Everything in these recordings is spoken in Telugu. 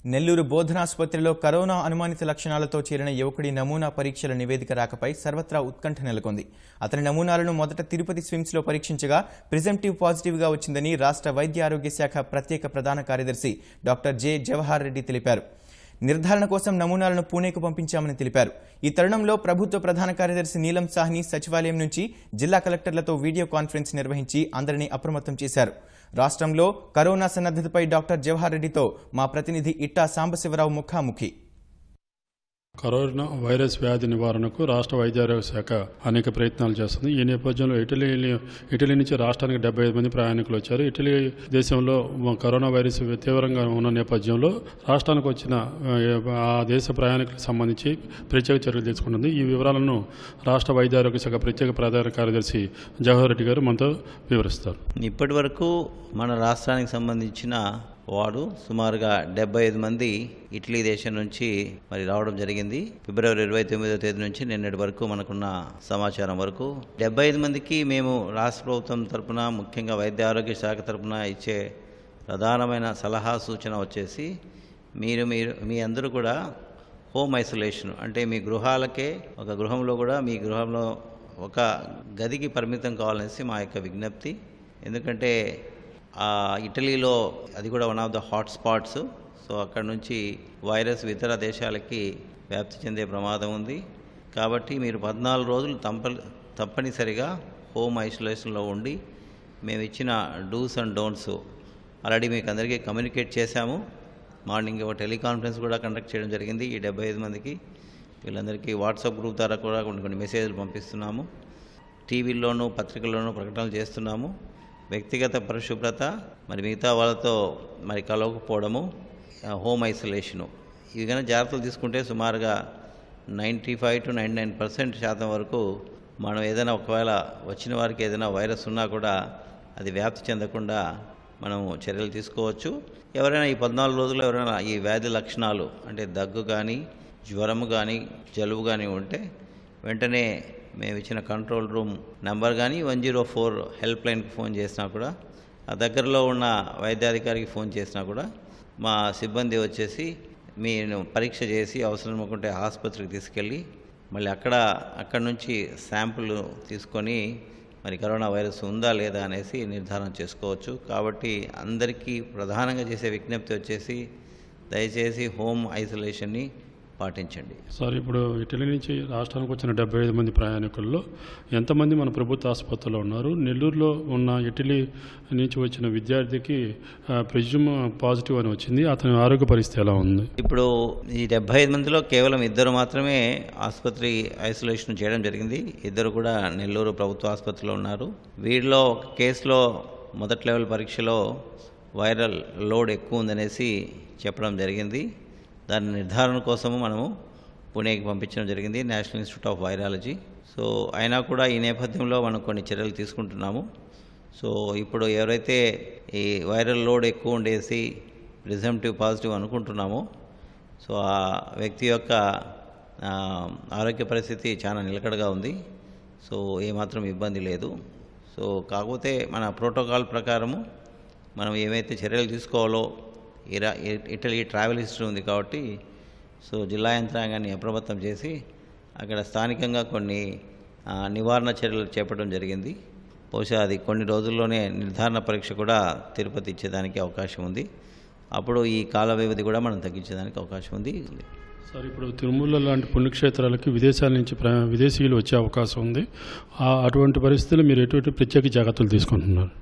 నెల్లూరు బోధనాసుపత్రిలో కరోనా అనుమానిత లక్షణాలతో చేరిన యువకుడి నమూనా పరీక్షల నివేదిక రాకపై సర్వత్రా ఉత్కంఠ నెలకొంది అతని నమూనాలను మొదట తిరుపతి స్విమ్స్లో పరీక్షించగా ప్రిజెంటివ్ పాజిటివ్గా వచ్చిందని రాష్ట్ర వైద్య ఆరోగ్య శాఖ ప్రత్యేక ప్రధాన కార్యదర్శి డాక్టర్ జె జవహర్ రెడ్డి తెలిపారు నిర్ధారణ కోసం నమూనాలను పూణేకు పంపించామని తెలిపారు ఈ తరుణంలో ప్రభుత్వ ప్రధాన కార్యదర్శి నీలం సాహ్ని సచివాలయం నుంచి జిల్లా కలెక్టర్లతో వీడియో కాన్ఫరెన్స్ నిర్వహించి అందరినీ అప్రమత్తం చేశారు రాష్ట్రంలో కరోనా సన్నద్ధతపై డాక్టర్ జవహర్ రెడ్డితో మా ప్రతినిధి ఇట్టా సాంబశివరావు ముఖాముఖి కరోనా వైరస్ వ్యాధి నివారణకు రాష్ట్ర వైద్య ఆరోగ్య శాఖ అనేక ప్రయత్నాలు చేస్తుంది ఈ నేపథ్యంలో ఇటలీ ఇటలీ నుంచి రాష్ట్రానికి డెబ్బై ఐదు మంది ప్రయాణికులు వచ్చారు ఇటలీ దేశంలో కరోనా వైరస్ తీవ్రంగా ఉన్న నేపథ్యంలో రాష్ట్రానికి వచ్చిన ఆ, ఆ దేశ ప్రయాణికులకు సంబంధించి ప్రత్యేక చర్యలు తీసుకుంటుంది ఈ వివరాలను రాష్ట్ర వైద్య ఆరోగ్య శాఖ ప్రత్యేక ప్రధాన కార్యదర్శి జవహర్ రెడ్డి గారు మనతో వివరిస్తారు ఇప్పటి వరకు మన రాష్ట్రానికి సంబంధించిన వాడు సుమారుగా డెబ్బై ఐదు మంది ఇటలీ దేశం నుంచి మరి రావడం జరిగింది ఫిబ్రవరి ఇరవై తొమ్మిదో తేదీ నుంచి నిన్నటి వరకు మనకున్న సమాచారం వరకు డెబ్బై ఐదు మందికి మేము రాష్ట్ర ప్రభుత్వం తరపున ముఖ్యంగా వైద్య ఆరోగ్య శాఖ తరపున ఇచ్చే ప్రధానమైన సలహా సూచన వచ్చేసి మీరు మీరు మీ అందరూ కూడా హోమ్ ఐసోలేషన్ అంటే మీ గృహాలకే ఒక గృహంలో కూడా మీ గృహంలో ఒక గదికి పరిమితం కావాలనేసి మా యొక్క విజ్ఞప్తి ఎందుకంటే ఆ ఇటలీలో అది కూడా one of the hot spots so అక్కడ నుంచి వైరస్ ఇతర దేశాలకి వ్యాప్తి చెందే ప్రమాదం ఉంది కాబట్టి మీరు పద్నాలుగు రోజులు తప్ప తప్పనిసరిగా హోమ్ ఐసోలేషన్లో ఉండి మేము ఇచ్చిన డూస్ అండ్ డోంట్స్ ఆల్రెడీ మీకు అందరికీ కమ్యూనికేట్ చేశాము మార్నింగ్ ఒక టెలికాన్ఫరెన్స్ కూడా కండక్ట్ చేయడం జరిగింది ఈ డెబ్బై ఐదు మందికి వీళ్ళందరికీ వాట్సాప్ గ్రూప్ ద్వారా కూడా కొన్ని కొన్ని మెసేజ్లు పంపిస్తున్నాము టీవీల్లోనూ పత్రికల్లోనూ ప్రకటనలు చేస్తున్నాము వ్యక్తిగత పరిశుభ్రత మరి మిగతా వాళ్ళతో మరి కలవకపోవడము ఆ, హోమ్ ఐసోలేషను ఇవి కనుక జాగ్రత్తలు తీసుకుంటే సుమారుగా ninety five to ninety nine percent శాతం వరకు మనం ఏదైనా ఒకవేళ వచ్చిన వారికి ఏదైనా వైరస్ ఉన్నా కూడా అది వ్యాప్తి చెందకుండా మనము చర్యలు తీసుకోవచ్చు ఎవరైనా ఈ పద్నాలుగు రోజుల్లో ఎవరైనా ఈ వ్యాధి లక్షణాలు అంటే దగ్గు కానీ జ్వరము కానీ జలుబు కానీ ఉంటే వెంటనే మేము ఇచ్చిన కంట్రోల్ రూమ్ నెంబర్ కానీ వన్ జీరో ఫోర్ హెల్ప్ లైన్కి ఫోన్ చేసినా కూడా ఆ దగ్గరలో ఉన్న వైద్యాధికారికి ఫోన్ చేసినా కూడా మా సిబ్బంది వచ్చేసి మీరు పరీక్ష చేసి అవసరం అనుకుంటే ఆసుపత్రికి తీసుకెళ్ళి మళ్ళీ అక్కడ అక్కడ నుంచి శాంపుల్ తీసుకొని మరి కరోనా వైరస్ ఉందా లేదా అనేసి నిర్ధారణ చేసుకోవచ్చు కాబట్టి అందరికీ ప్రధానంగా చేసే విజ్ఞప్తి వచ్చేసి దయచేసి హోమ్ ఐసోలేషన్ని పాటించండి సార్ ఇప్పుడు ఇటలీ నుంచి రాష్ట్రానికి వచ్చిన డెబ్బై ఐదు మంది ప్రయాణికుల్లో ఎంతమంది మన ప్రభుత్వ ఆసుపత్రిలో ఉన్నారు నెల్లూరులో ఉన్న ఇటలీ నుంచి వచ్చిన విద్యార్థికి ప్రిజ్యూమ్ పాజిటివ్ అని వచ్చింది అతని ఆరోగ్య పరిస్థితి ఎలా ఉంది ఇప్పుడు ఈ డెబ్బై ఐదు మందిలో కేవలం ఇద్దరు మాత్రమే ఆసుపత్రి ఐసోలేషన్ చేయడం జరిగింది ఇద్దరు కూడా నెల్లూరు ప్రభుత్వ ఆసుపత్రిలో ఉన్నారు వీరిలో ఒక కేసులో మొదటి లెవెల్ పరీక్షలో వైరల్ లోడ్ ఎక్కువ ఉందనేసి చెప్పడం జరిగింది దాని నిర్ధారణ కోసము మనము పుణేకి పంపించడం జరిగింది National Institute of Virology so అయినా కూడా ఈ నేపథ్యంలో మనం కొన్ని చర్యలు తీసుకుంటున్నాము సో ఇప్పుడు ఎవరైతే ఈ వైరల్ లోడ్ ఎక్కువ ఉండేసి ప్రిజంటివ్ పాజిటివ్ అనుకుంటున్నామో సో ఆ వ్యక్తి యొక్క ఆ, ఆరోగ్య పరిస్థితి చాలా నిలకడగా ఉంది సో ఏమాత్రం ఇబ్బంది లేదు సో కాకపోతే మన ప్రోటోకాల్ ప్రకారము మనం ఏమైతే చర్యలు తీసుకోవాలో ఇరా ఇ- ఇటలీ ట్రావెల్ హిస్టరీ ఉంది కాబట్టి సో జిల్లా యంత్రాంగాన్ని అప్రమత్తం చేసి అక్కడ స్థానికంగా కొన్ని ఆ, నివారణ చర్యలు చేపట్టడం జరిగింది బహుశా అది కొన్ని రోజుల్లోనే నిర్ధారణ పరీక్ష కూడా తిరుపతి ఇచ్చేదానికి అవకాశం ఉంది అప్పుడు ఈ కాల వ్యవధి కూడా మనం తగ్గించేదానికి అవకాశం ఉంది సార్ ఇప్పుడు తిరుమల లాంటి పుణ్యక్షేత్రాలకి విదేశాల నుంచి ప్ర విదేశీయులు వచ్చే అవకాశం ఉంది ఆ- అటువంటి పరిస్థితుల్లో మీరు ఎటువంటి ప్రత్యేక జాగ్రత్తలు తీసుకుంటున్నారు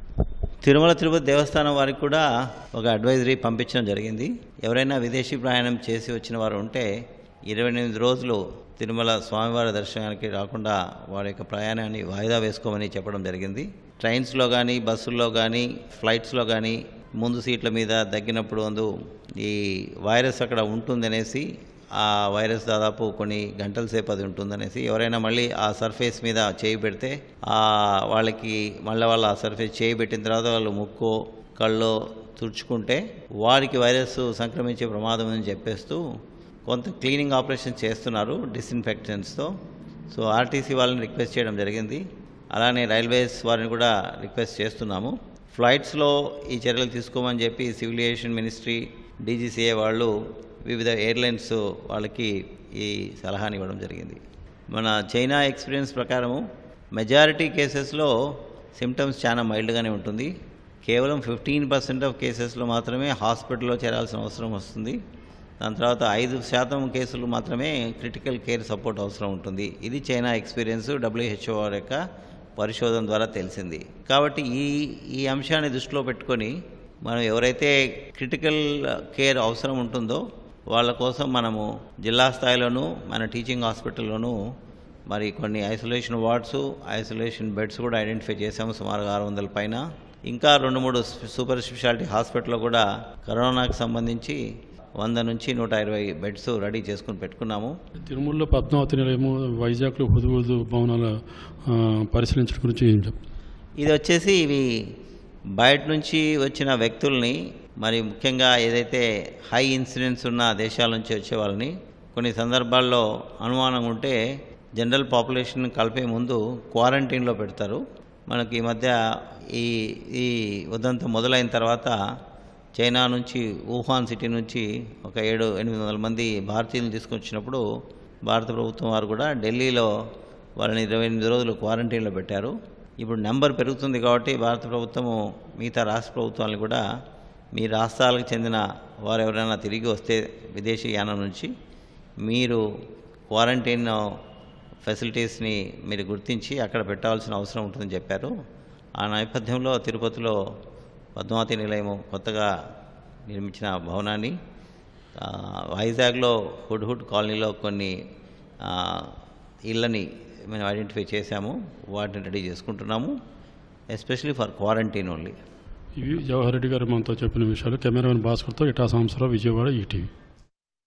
తిరుమల తిరుపతి దేవస్థానం వారికి కూడా ఒక అడ్వైజరీ పంపించడం జరిగింది ఎవరైనా విదేశీ ప్రయాణం చేసి వచ్చిన వారు ఉంటే ఇరవై ఎనిమిది రోజులు తిరుమల స్వామివారి దర్శనానికి రాకుండా వారి యొక్క ప్రయాణాన్ని వాయిదా వేసుకోమని చెప్పడం జరిగింది ట్రైన్స్లో కానీ బస్సుల్లో కానీ ఫ్లైట్స్లో కానీ ముందు సీట్ల మీద దగ్గినప్పుడు అందు ఈ వైరస్ అక్కడ ఉంటుందనేసి ఆ వైరస్ దాదాపు కొన్ని గంటల సేపు అది ఉంటుందనేసి ఎవరైనా మళ్ళీ ఆ సర్ఫేస్ మీద చేయి పెడితే ఆ వాళ్ళకి మళ్ళీ వాళ్ళు ఆ సర్ఫేస్ చేయి పెట్టిన తర్వాత వాళ్ళు ముక్కో కళ్ళో తుడుచుకుంటే వారికి వైరస్ సంక్రమించే ప్రమాదం అని చెప్పేస్తూ కొంత క్లీనింగ్ ఆపరేషన్ చేస్తున్నారు డిస్ఇన్ఫెక్టెంట్స్తో సో ఆర్టీసీ వాళ్ళని రిక్వెస్ట్ చేయడం జరిగింది అలానే రైల్వేస్ వారిని కూడా రిక్వెస్ట్ చేస్తున్నాము ఫ్లైట్స్లో ఈ చర్యలు తీసుకోమని చెప్పి సివిల్ ఏవియేషన్ మినిస్ట్రీ డీజీసీఏ వాళ్ళు వివిధ ఎయిర్లైన్స్ వాళ్ళకి ఈ సలహాని ఇవ్వడం జరిగింది మన చైనా ఎక్స్పీరియన్స్ ప్రకారము మెజారిటీ కేసెస్లో సిమ్టమ్స్ చాలా మైల్డ్గానే ఉంటుంది కేవలం ఫిఫ్టీన్ పర్సెంట్ ఆఫ్ కేసెస్లో మాత్రమే హాస్పిటల్లో చేరాల్సిన అవసరం వస్తుంది దాని తర్వాత ఐదు శాతం కేసులు మాత్రమే క్రిటికల్ కేర్ సపోర్ట్ అవసరం ఉంటుంది ఇది చైనా ఎక్స్పీరియన్స్ డబ్ల్యూహెచ్ఓ యొక్క పరిశోధన ద్వారా తెలిసింది కాబట్టి ఈ ఈ అంశాన్ని దృష్టిలో పెట్టుకొని మనం ఎవరైతే క్రిటికల్ కేర్ అవసరం ఉంటుందో వాళ్ళ కోసం మనము జిల్లా స్థాయిలోనూ మన టీచింగ్ హాస్పిటల్లోనూ మరి కొన్ని ఐసోలేషన్ వార్డ్స్ ఐసోలేషన్ బెడ్స్ కూడా ఐడెంటిఫై చేసాము సుమారుగా ఆరు వందల పైన ఇంకా రెండు మూడు సూపర్ స్పెషాలిటీ హాస్పిటల్లో కూడా కరోనాకు సంబంధించి వంద నుంచి నూట ఇరవై బెడ్స్ రెడీ చేసుకుని పెట్టుకున్నాము తిరుమలలో పద్మావతి నిలయము వైజాగ్లో హుదుహుదు భవనాల ఆ, పరిశీలించడం గురించి ఏం చెప్తారు ఇది వచ్చేసి ఇవి బయట నుంచి వచ్చిన వ్యక్తుల్ని మరి ముఖ్యంగా ఏదైతే హై ఇన్సిడెన్స్ ఉన్న దేశాల నుంచి వచ్చే వాళ్ళని కొన్ని సందర్భాల్లో అనుమానం ఉంటే జనరల్ పాపులేషన్ కలిపే ముందు క్వారంటైన్లో పెడతారు మనకి ఈ మధ్య ఈ ఈ ఉదంతం మొదలైన తర్వాత చైనా నుంచి వుహాన్ సిటీ నుంచి ఒక ఏడు ఎనిమిది వందల మంది భారతీయులను తీసుకొచ్చినప్పుడు భారత ప్రభుత్వం వారు కూడా ఢిల్లీలో వాళ్ళని ఇరవై ఎనిమిది రోజులు క్వారంటైన్లో పెట్టారు ఇప్పుడు నెంబర్ పెరుగుతుంది కాబట్టి భారత ప్రభుత్వము మిగతా రాష్ట్ర ప్రభుత్వాలను కూడా మీ రాష్ట్రాలకు చెందిన వారు ఎవరైనా తిరిగి వస్తే విదేశీ యానం నుంచి మీరు క్వారంటైన్ ఫెసిలిటీస్ని మీరు గుర్తించి అక్కడ పెట్టాల్సిన అవసరం ఉంటుందని చెప్పారు ఆ నేపథ్యంలో తిరుపతిలో పద్మావతి నిలయము కొత్తగా నిర్మించిన భవనాన్ని ఆ, వైజాగ్లో హుడ్ హుడ్ కాలనీలో కొన్ని ఆ, ఇళ్ళని మేము ఐడెంటిఫై చేశాము వాటిని రెడీ చేసుకుంటున్నాము ఎస్పెషలీ ఫర్ క్వారంటైన్ ఓన్లీ ఇవి జవహర్ రెడ్డి గారు మనతో చెప్పిన విషయాలు కెమెరామెన్ భాస్కర్తో ఇటా సంవత్సరం విజయవాడ ఈటీవీ